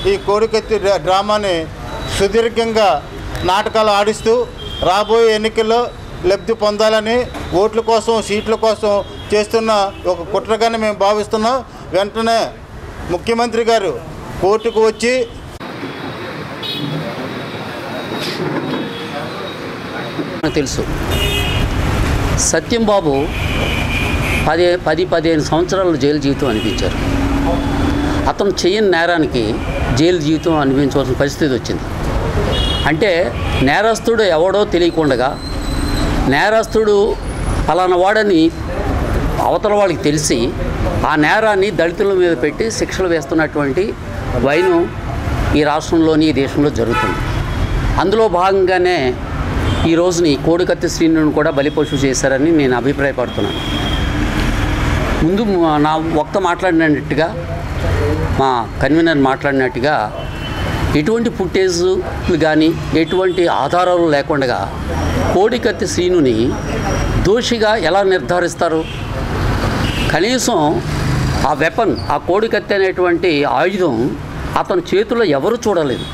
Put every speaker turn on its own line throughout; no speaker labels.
ఈ కోడికత్తి డ్రా- డ్రామాని సుదీర్ఘంగా నాటకాలు ఆడిస్తూ రాబోయే ఎన్నికల్లో లబ్ధి పొందాలని ఓట్ల కోసం సీట్ల కోసం చేస్తున్న ఒక కుట్రగానే మేము భావిస్తున్నాం వెంటనే ముఖ్యమంత్రి గారు కోర్టుకు వచ్చి
నాకు తెలుసు సత్యం బాబు పది పది పదిహేను సంవత్సరాలు జైలు జీవితం అనిపించారు అతను చేయని నేరానికి జైలు జీవితం అనిపించవలసిన పరిస్థితి వచ్చింది అంటే నేరస్తుడు ఎవడో తెలియకుండా నేరస్తుడు ఫలానా వాడని అవతల వాళ్ళకి తెలిసి ఆ నేరాన్ని దళితుల మీద పెట్టి శిక్షలు వేస్తున్నటువంటి వైను ఈ రాష్ట్రంలోని ఈ దేశంలో జరుగుతుంది అందులో భాగంగానే ఈ రోజుని కోడికత్తి శ్రీనుని కూడా బలిపశు చేశారని నేను అభిప్రాయపడుతున్నాను ముందు మా- నా వక్త మాట్లాడినట్టుగా మా కన్వీనర్ మాట్లాడినట్టుగా ఎటువంటి ఫుటేజ్ కానీ ఎటువంటి ఆధారాలు లేకుండా కోడికత్తి శ్రీనుని దోషిగా ఎలా నిర్ధారిస్తారు కనీసం ఆ వెపన్ ఆ కోడికత్తి అనేటువంటి ఆయుధం అతని చేతుల్లో ఎవరు చూడలేదు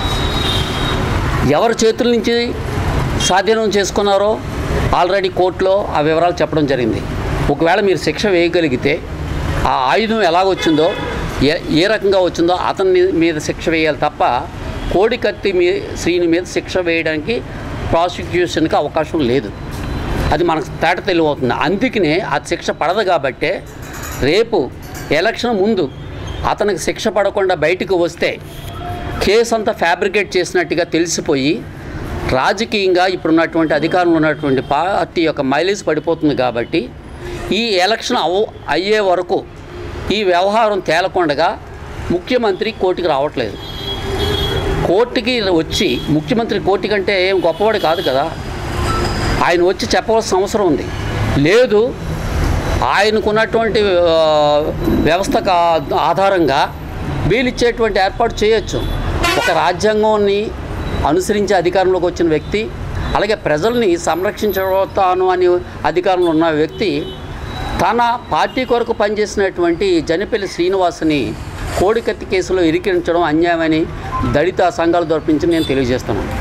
ఎవరి చేతుల నుంచి స్వాధీనం చేసుకున్నారో ఆల్రెడీ కోర్టులో ఆ వివరాలు చెప్పడం జరిగింది ఒకవేళ మీరు శిక్ష వేయగలిగితే ఆ ఆయుధం ఎలాగొచ్చిందో ఏ ఏ రకంగా వచ్చిందో అతని మీద శిక్ష వేయాలి తప్ప కోడికత్తి మీ శ్రీని మీద శిక్ష వేయడానికి ప్రాసిక్యూషన్కి అవకాశం లేదు అది మనకు తేట తెలియవుతుంది అందుకనే ఆ శిక్ష పడదు కాబట్టే రేపు ఎలక్షన్ ముందు అతనికి శిక్ష పడకుండా బయటకు వస్తే కేసు అంతా ఫ్యాబ్రికేట్ చేసినట్టుగా తెలిసిపోయి రాజకీయంగా ఇప్పుడున్నటువంటి అధికారంలో ఉన్నటువంటి పార్టీ యొక్క మైలేజ్ పడిపోతుంది కాబట్టి ఈ ఎలక్షన్ అవ అయ్యే వరకు ఈ వ్యవహారం తేలకుండగా ముఖ్యమంత్రి కోర్టుకి రావట్లేదు కోర్టుకి వచ్చి ముఖ్యమంత్రి కోర్టు కంటే ఏం గొప్పవాడు కాదు కదా ఆయన వచ్చి చెప్పవలసిన అవసరం ఉంది లేదు ఆయనకున్నటువంటి ఆ, వ్యవస్థకు ఆ- ఆధారంగా బెయిల్ ఇచ్చేటువంటి ఏర్పాటు చేయొచ్చు ఒక రాజ్యాంగాన్ని అనుసరించి అధికారంలోకి వచ్చిన వ్యక్తి అలాగే ప్రజల్ని సంరక్షించతాను అని అధికారంలో ఉన్న వ్యక్తి తన పార్టీ కొరకు పనిచేసినటువంటి జనపల్లి శ్రీనివాస్ని కోడికత్తి కేసులో ఇరికించడం అన్యాయమని దళిత సంఘాలు దొరిపించి నేను తెలియజేస్తున్నాను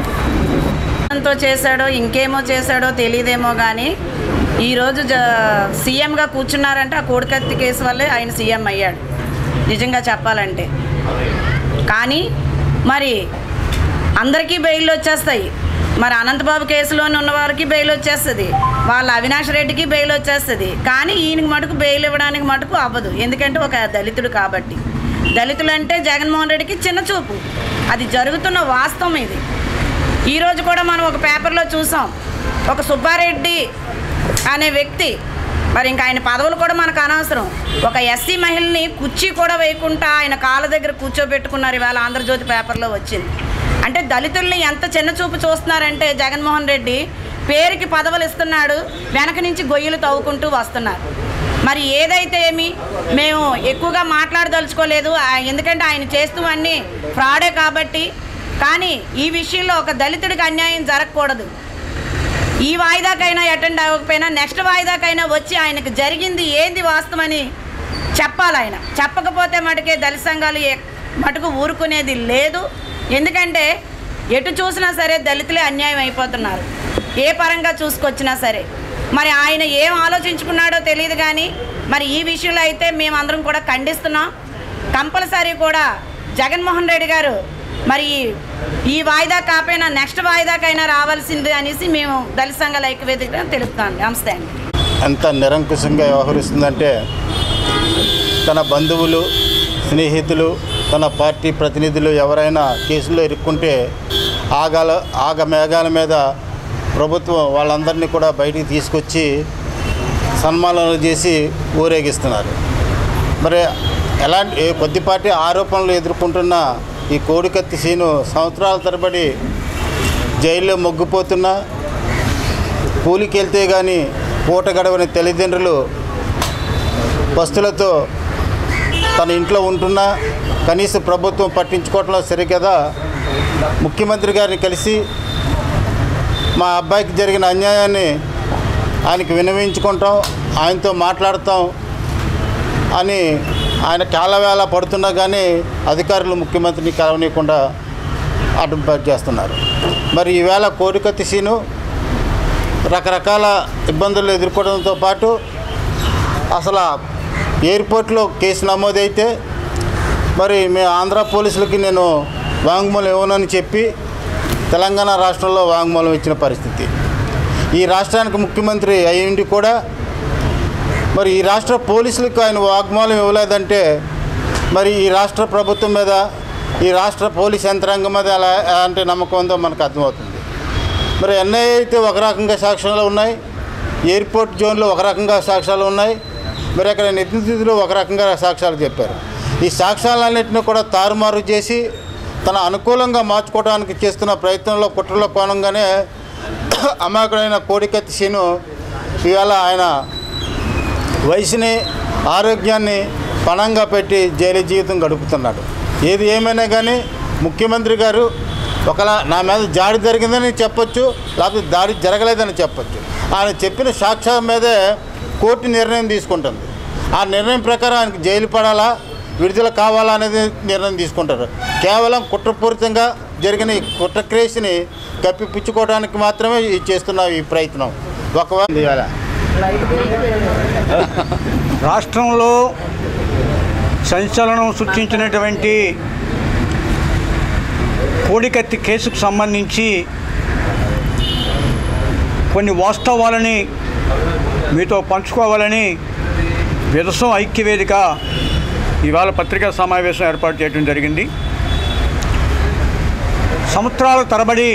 ఎంతో చేశాడో ఇంకేమో చేశాడో తెలియదేమో కానీ ఈరోజు జ సీఎంగా కూర్చున్నారంటే ఆ కోడికత్తి కేసు వల్లే ఆయన సీఎం అయ్యాడు నిజంగా చెప్పాలంటే కానీ మరి అందరికీ బెయిల్ వచ్చేస్తాయి మరి అనంతబాబు కేసులోని ఉన్న వారికి బెయిల్ వచ్చేస్తుంది వాళ్ళ అవినాష్ రెడ్డికి బెయిల్ వచ్చేస్తుంది కానీ ఈయనకి మటుకు బెయిల్ ఇవ్వడానికి మటుకు అవ్వదు ఎందుకంటే ఒక దళితుడు కాబట్టి దళితులు అంటే జగన్మోహన్ రెడ్డికి చిన్న చూపు అది జరుగుతున్న వాస్తవం ఇది ఈరోజు కూడా మనం ఒక పేపర్లో చూసాం ఒక సుబ్బారెడ్డి అనే వ్యక్తి మరి ఇంకా ఆయన పదవులు కూడా మనకు అనవసరం ఒక ఎస్సీ మహిళని కుర్చీ కూడా వేయకుండా ఆయన కాళ్ళ దగ్గర కూర్చోబెట్టుకున్నారు ఇవాళ ఆంధ్రజ్యోతి పేపర్లో వచ్చింది అంటే దళితుల్ని ఎంత చిన్న చూపు చూస్తున్నారంటే జగన్మోహన్ రెడ్డి పేరుకి పదవులు ఇస్తున్నాడు వెనక నుంచి గొయ్యలు తవ్వుకుంటూ వస్తున్నారు మరి ఏదైతే ఏమి మేము ఎక్కువగా మాట్లాడదలుచుకోలేదు ఆ- ఎందుకంటే ఆయన చేస్తూ అన్నీ ఫ్రాడే కాబట్టి కానీ ఈ విషయంలో ఒక దళితుడికి అన్యాయం జరగకూడదు ఈ వాయిదాకైనా అటెండ్ అవ్వకపోయినా నెక్స్ట్ వాయిదాకైనా వచ్చి ఆయనకు జరిగింది ఏంది వాస్తవమని చెప్పాలి ఆయన చెప్పకపోతే మటుకే దళిత సంఘాలు ఏ- మటుకు ఊరుకునేది లేదు ఎందుకంటే ఎటు చూసినా సరే దళితులే అన్యాయం అయిపోతున్నారు ఏ పరంగా చూసుకొచ్చినా సరే మరి ఆయన ఏం ఆలోచించుకున్నాడో తెలియదు కానీ మరి ఈ విషయంలో అయితే మేమందరం కూడా ఖండిస్తున్నాం కంపల్సరీ కూడా జగన్మోహన్ రెడ్డి గారు మరి ఈ వాయిదా కాకపోయినా నెక్స్ట్ వాయిదాకైనా రావాల్సింది అనేసి మేము దళిత సంఘాల ఐక్యవేదిక తెలుపుతాం నమస్తే అండి
ఎంత నిరంకుశంగా వ్యవహరిస్తుందంటే తన బంధువులు స్నేహితులు తన పార్టీ ప్రతినిధులు ఎవరైనా కేసులో ఇరుక్కుంటే ఆగాల ఆగ మేఘాల మీద ప్రభుత్వం వాళ్ళందరినీ కూడా బయటికి తీసుకొచ్చి సన్మానాలు చేసి ఊరేగిస్తున్నారు మరి ఎలాంటి ఏ కొద్దిపాటి ఆరోపణలు ఎదుర్కొంటున్న ఈ కోడికత్తి సీను సంవత్సరాల తరబడి జైల్లో మొగ్గిపోతున్నా కూలికి వెళ్తే కానీ పూట గడవని తల్లిదండ్రులు వస్తువులతో తన ఇంట్లో ఉంటున్నా కనీసం ప్రభుత్వం పట్టించుకోవటంలో సరికదా ముఖ్యమంత్రి గారిని కలిసి మా అబ్బాయికి జరిగిన అన్యాయాన్ని ఆయనకి వినవించుకుంటాం ఆయనతో మాట్లాడతాం అని ఆయన కాలవేళ పడుతున్నా కానీ అధికారులు ముఖ్యమంత్రిని కలవనీయకుండా అడ్డు చేస్తున్నారు మరి ఈవేళ కోడికత్తి సీను రకరకాల ఇబ్బందులు ఎదుర్కోవడంతో పాటు అసలు ఆ ఎయిర్పోర్ట్లో కేసు నమోదైతే మరి మేము ఆంధ్ర పోలీసులకి నేను వాంగ్మూలం ఇవ్వనని చెప్పి తెలంగాణ రాష్ట్రంలో వాంగ్మూలం ఇచ్చిన పరిస్థితి ఈ రాష్ట్రానికి ముఖ్యమంత్రి అయ్యిండి కూడా మరి ఈ రాష్ట్ర పోలీసులకు ఆయన వాగ్మూలం ఇవ్వలేదంటే మరి ఈ రాష్ట్ర ప్రభుత్వం మీద ఈ రాష్ట్ర పోలీస్ యంత్రాంగం మీద ఎలా ఎలాంటి నమ్మకం ఉందో మనకు అర్థమవుతుంది మరి ఎన్ఐఏ అయితే ఒక రకంగా సాక్ష్యాలు ఉన్నాయి ఎయిర్పోర్ట్ జోన్లో ఒక రకంగా సాక్ష్యాలు ఉన్నాయి మరి అక్కడ నితిథితులు ఒక రకంగా సాక్ష్యాలు చెప్పారు ఈ సాక్ష్యాలన్నింటినీ కూడా తారుమారు చేసి తన అనుకూలంగా మార్చుకోవడానికి చేస్తున్న ప్రయత్నంలో కుట్రలో కోణంగానే అమాయకుడైన కోడికత్తి సీను ఇవాళ ఆయన వయసుని ఆరోగ్యాన్ని పణంగా పెట్టి జైలు జీవితం గడుపుతున్నాడు ఏది ఏమైనా కానీ ముఖ్యమంత్రి గారు ఒకలా నా మీద జాడి జరిగిందని చెప్పొచ్చు లేకపోతే దాడి జరగలేదని చెప్పొచ్చు ఆయన చెప్పిన సాక్ష్యం మీదే కోర్టు నిర్ణయం తీసుకుంటుంది ఆ నిర్ణయం ప్రకారం ఆయనకు జైలు పడాలా విడుదల కావాలా అనేది నిర్ణయం తీసుకుంటారు కేవలం కుట్రపూరితంగా జరిగిన ఈ కుట్ర క్రేస్ని కప్పిపుచ్చుకోవడానికి మాత్రమే ఈ చేస్తున్న ఈ ప్రయత్నం ఒకవేళ ఇవాళ
రాష్ట్రంలో సంచలనం సృష్టించినటువంటి కోడికత్తి కేసుకు సంబంధించి కొన్ని వాస్తవాలని మీతో పంచుకోవాలని విదసం ఐక్యవేదిక ఇవాళ పత్రికా సమావేశం ఏర్పాటు చేయడం జరిగింది సంవత్సరాల తరబడి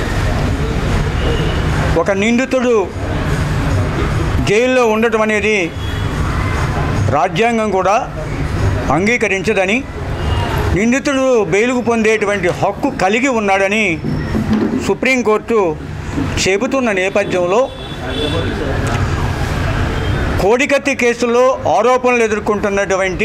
ఒక నిందితుడు జైల్లో ఉండటం అనేది రాజ్యాంగం కూడా అంగీకరించదని నిందితుడు బెయిలుకు పొందేటువంటి హక్కు కలిగి ఉన్నాడని సుప్రీంకోర్టు చెబుతున్న నేపథ్యంలో కోడికత్తి కేసులో ఆరోపణలు ఎదుర్కొంటున్నటువంటి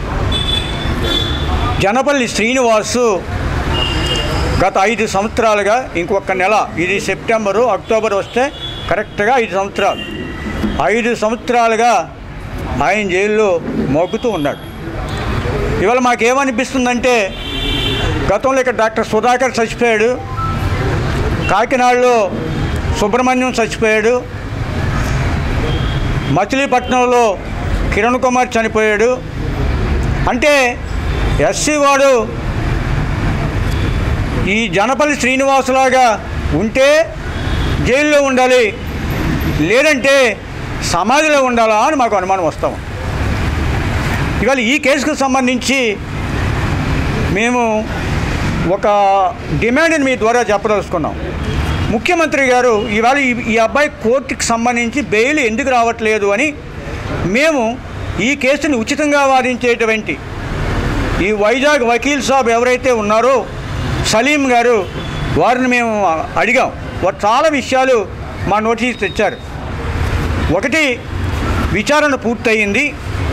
జనపల్లి శ్రీనివాసు గత ఐదు సంవత్సరాలుగా ఇంకొక నెల ఇది సెప్టెంబరు అక్టోబర్ వస్తే కరెక్ట్గా ఐదు సంవత్సరాలు ఐదు సంవత్సరాలుగా ఆయన జైల్లో మోగుతూ ఉన్నాడు ఇవాళ మాకేమనిపిస్తుందంటే గతంలో ఇక్కడ డాక్టర్ సుధాకర్ చచ్చిపోయాడు కాకినాడలో సుబ్రహ్మణ్యం చచ్చిపోయాడు మచిలీపట్నంలో కిరణ్ కుమార్ చనిపోయాడు అంటే ఎస్సీ వాడు ఈ జనపల్లి శ్రీనివాసులాగా ఉంటే జైల్లో ఉండాలి లేదంటే సమాధిలో ఉండాలా అని మాకు అనుమానం వస్తాం ఇవాళ ఈ కేసుకు సంబంధించి మేము ఒక డిమాండ్ని మీ ద్వారా చెప్పదలుచుకున్నాం ముఖ్యమంత్రి గారు ఇవాళ ఈ- ఈ అబ్బాయి కోర్టుకి సంబంధించి బెయిల్ ఎందుకు రావట్లేదు అని మేము ఈ కేసుని ఉచితంగా వాదించేటువంటి ఈ వైజాగ్ వకీల్ సాబ్ ఎవరైతే ఉన్నారో సలీం గారు వారిని మేము అడిగాం వారు చాలా విషయాలు మా నోటీస్ తెచ్చారు ఒకటి విచారణ పూర్తయింది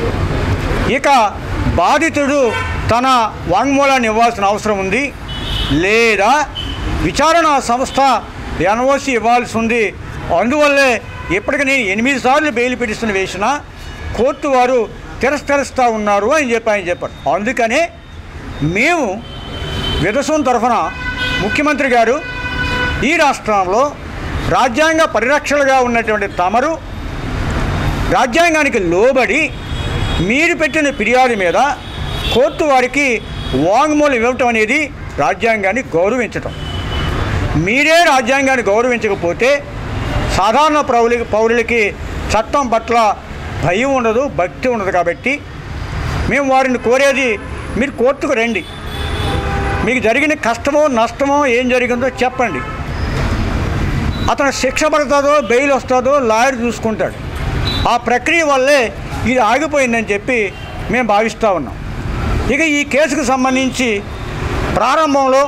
ఇక బాధితుడు తన వాంగ్మూలాన్ని ఇవ్వాల్సిన అవసరం ఉంది లేదా విచారణ సంస్థ ఎన్ఓసి ఇవ్వాల్సి ఉంది అందువల్లే ఇప్పటికి నేను ఎనిమిది సార్లు బెయిల్ పిటిషన్ వేసిన కోర్టు వారు తిరస్కరిస్తూ ఉన్నారు అని చెప్పి ఆయన చెప్పారు అందుకనే మేము విదసం తరఫున ముఖ్యమంత్రి గారు ఈ రాష్ట్రంలో రాజ్యాంగ పరిరక్షణగా ఉన్నటువంటి తమరు రాజ్యాంగానికి లోబడి మీరు పెట్టిన ఫిర్యాదు మీద కోర్టు వారికి వాంగ్మూలం ఇవ్వటం అనేది రాజ్యాంగాన్ని గౌరవించటం మీరే రాజ్యాంగాన్ని గౌరవించకపోతే సాధారణ పౌరులకి పౌరులకి చట్టం పట్ల భయం ఉండదు భక్తి ఉండదు కాబట్టి మేము వారిని కోరేది మీరు కోర్టుకు రండి మీకు జరిగిన కష్టమో నష్టమో ఏం జరిగిందో చెప్పండి అతను శిక్ష పడుతుందో బెయిల్ వస్తుందో లాయర్ చూసుకుంటాడు ఆ ప్రక్రియ వల్లే ఇది ఆగిపోయిందని చెప్పి మేము భావిస్తూ ఉన్నాం ఇక ఈ కేసుకు సంబంధించి ప్రారంభంలో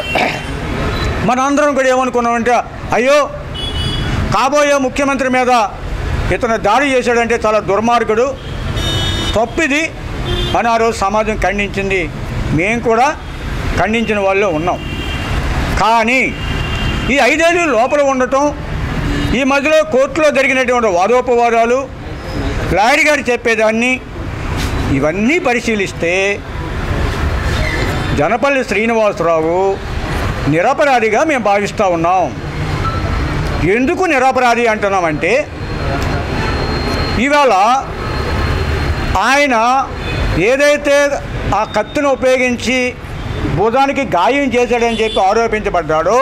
మనందరం కూడా ఏమనుకున్నామంటే అయ్యో కాబోయే ముఖ్యమంత్రి మీద ఇతను దాడి చేశాడంటే చాలా దుర్మార్గుడు తప్పిది అని ఆ రోజు సమాజం ఖండించింది మేము కూడా ఖండించిన వాళ్ళు ఉన్నాం కానీ ఈ ఐదేళ్ళు లోపల ఉండటం ఈ మధ్యలో కోర్టులో జరిగినటువంటి వాదోపవాదాలు లాయర్ గారు చెప్పేదాన్ని ఇవన్నీ పరిశీలిస్తే జనపల్లి శ్రీనివాసరావు నిరపరాధిగా మేము భావిస్తూ ఉన్నాం ఎందుకు నిరపరాధి అంటున్నామంటే ఇవాళ ఆయన ఏదైతే ఆ కత్తిని ఉపయోగించి భుజానికి గాయం చేశాడని చెప్పి ఆరోపించబడ్డాడో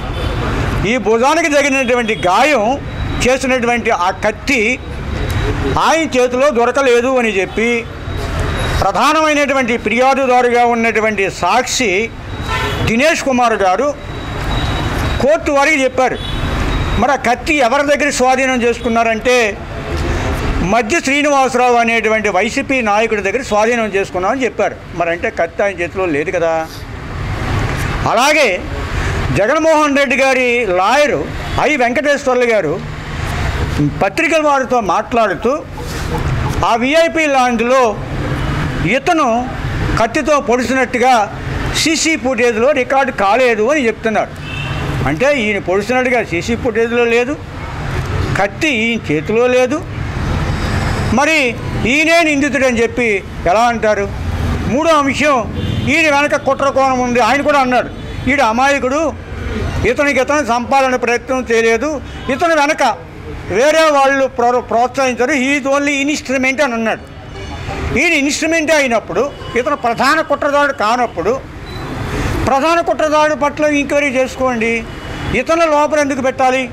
ఈ భుజానికి తగినటువంటి గాయం చేసినటువంటి ఆ కత్తి ఆయన చేతిలో దొరకలేదు అని చెప్పి ప్రధానమైనటువంటి ఫిర్యాదుదారుగా ఉన్నటువంటి సాక్షి దినేష్ కుమార్ గారు కోర్టు వారికి చెప్పారు మరి ఆ కత్తి ఎవరి దగ్గర స్వాధీనం చేసుకున్నారంటే మధ్య శ్రీనివాసరావు అనేటువంటి వైసీపీ నాయకుడి దగ్గర స్వాధీనం చేసుకున్నామని చెప్పారు మరి అంటే కత్తి ఆయన చేతిలో లేదు కదా అలాగే జగన్మోహన్ రెడ్డి గారి లాయరు ఐ వెంకటేశ్వర్లు గారు పత్రికల వారితో మాట్లాడుతూ ఆ విఐపి లాంజ్లో ఇతను కత్తితో పొడిచినట్టుగా సీసీ ఫుటేజ్లో రికార్డు కాలేదు అని చెప్తున్నారు అంటే ఈయన పొడిచినట్టుగా సీసీ ఫుటేజ్లో లేదు కత్తి ఈయన చేతిలో లేదు మరి ఈయనే నిందితుడని చెప్పి ఎలా అంటారు మూడో అంశం ఈయన వెనక కుట్ర కోణం ఉంది ఆయన కూడా అన్నాడు ఈడు అమాయకుడు ఇతనికి ఇతను సంపాదన ప్రయత్నం చేయలేదు ఇతను వెనక వేరే వాళ్ళు ప్రో ప్రోత్సహించారు ఈజ్ ఓన్లీ ఇన్స్ట్రుమెంట్ అని అన్నాడు ఈయన ఇన్స్ట్రుమెంట్ అయినప్పుడు ఇతను ప్రధాన కుట్రదారుడు కానప్పుడు ప్రధాన కుట్రదారుడు పట్ల ఎంక్వైరీ చేసుకోండి ఇతను లోపల ఎందుకు పెట్టాలి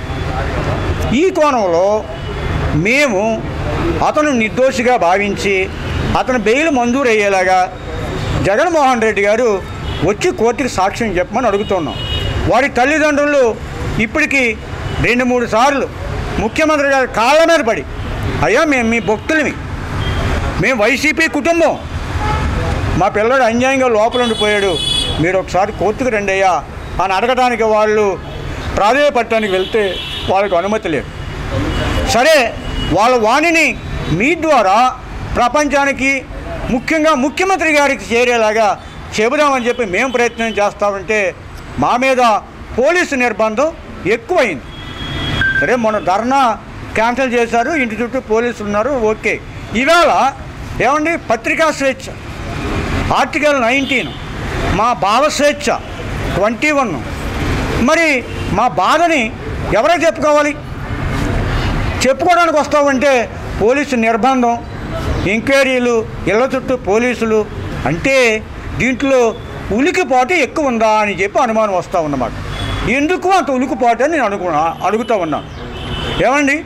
ఈ కోణంలో మేము అతను నిర్దోషిగా భావించి అతను బెయిల్ మంజూరు అయ్యేలాగా జగన్మోహన్ రెడ్డి గారు వచ్చి కోర్టుకి సాక్ష్యం చెప్పమని అడుగుతున్నాం వారి తల్లిదండ్రులు ఇప్పటికి రెండు మూడు సార్లు ముఖ్యమంత్రి గారి కాళ్ళ మీద పడి అయ్యా మేము మీ భక్తులమి మేము వైసీపీ కుటుంబం మా పిల్లడు అన్యాయంగా లోపల ఉండిపోయాడు మీరు ఒకసారి కోర్టుకు రండి అయ్యా అని అడగడానికి వాళ్ళు ప్రాధేయపడటానికి వెళ్తే వాళ్ళకు అనుమతి లేదు సరే వాళ్ళ వాణిని మీ ద్వారా ప్రపంచానికి ముఖ్యంగా ముఖ్యమంత్రి గారికి చేరేలాగా చెబుదామని చెప్పి మేము ప్రయత్నం చేస్తామంటే మా మీద పోలీసు నిర్బంధం ఎక్కువైంది సరే మొన్న ధర్నా క్యాన్సిల్ చేశారు ఇంటి చుట్టూ పోలీసులు ఉన్నారు ఓకే ఇవాళ ఏమండి పత్రికా స్వేచ్ఛ ఆర్టికల్ నైన్టీన్ మా భావ స్వేచ్ఛ ట్వంటీ వన్ మరి మా బాధని ఎవరికి చెప్పుకోవాలి చెప్పుకోవడానికి వస్తామంటే పోలీసు నిర్బంధం ఎంక్వైరీలు ఇళ్ళ చుట్టూ పోలీసులు అంటే దీంట్లో ఉలికిపాటు ఎక్కువ ఉందా అని చెప్పి అనుమానం వస్తూ ఉన్నమాట ఎందుకు అంత ఉలికిపాటు అని నేను అనుకు అడుగుతూ ఉన్నాను ఏమండి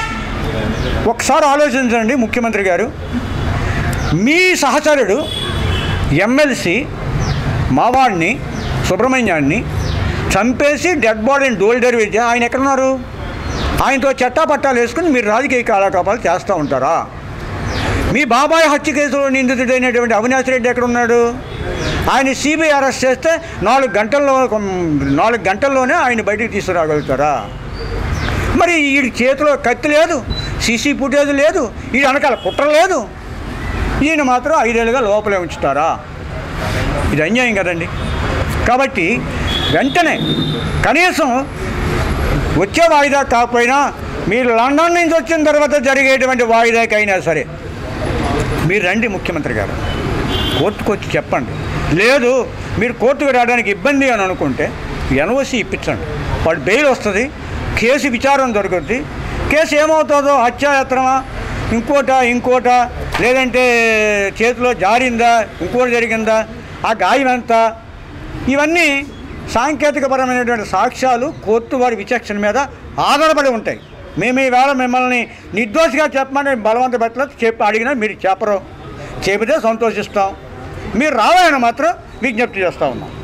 ఒకసారి ఆలోచించండి ముఖ్యమంత్రి గారు మీ సహచరుడు ఎమ్మెల్సీ మావాడిని సుబ్రహ్మణ్యాన్ని చంపేసి డెడ్ బాడీని డోల్ డెలివరీ చే- ఆయన ఎక్కడున్నారు ఆయనతో చట్టా పట్టాలు వేసుకుని మీరు రాజకీయ కార్యకలాపాలు చేస్తూ ఉంటారా మీ బాబాయ్ హత్య కేసులో నిందితుడైనటువంటి అవినాష్ రెడ్డి ఎక్కడ ఉన్నాడు ఆయన సిబిఐ అరెస్ట్ చేస్తే నాలుగు గంటల్లో నాలుగు గంటల్లోనే ఆయన బయటికి తీసుకురాగలుగుతారా మరి వీడి చేతిలో కత్తి లేదు సీసీ ఫుటేజ్ లేదు వీడి వెనకాల కుట్ర లేదు ఈయన మాత్రం ఐదేళ్ళుగా లోపలే ఉంచుతారా ఇది అన్యాయం కదండి కాబట్టి వెంటనే కనీసం వచ్చే వాయిదా కాకపోయినా మీరు లండన్ నుంచి వచ్చిన తర్వాత జరిగేటువంటి వాయిదాకైనా సరే మీరు రండి ముఖ్యమంత్రి గారు కోర్టుకు వచ్చి చెప్పండి లేదు మీరు కోర్టుకు రావడానికి ఇబ్బంది అని అనుకుంటే ఎన్ఓసి ఇప్పించండి వాడు బెయిల్ వస్తుంది కేసు విచారం దొరుకుద్ది కేసు ఏమవుతుందో హత్యాయత్నమా ఇంకోట ఇంకోట లేదంటే చేతిలో జారిందా ఇంకోటి జరిగిందా ఆ గాయం ఎంత ఇవన్నీ సాంకేతికపరమైనటువంటి సాక్ష్యాలు కోర్టు వారి విచక్షణ మీద ఆధారపడి ఉంటాయి మేము ఈవేళ మిమ్మల్ని నిర్దోషిగా చెప్పమని బలవంత పెట్టలేదు చెప్పి అడిగినా మీరు చెప్పరు చెబితే సంతోషిస్తాం మీరు రావాలని మాత్రం విజ్ఞప్తి చేస్తూ ఉన్నాం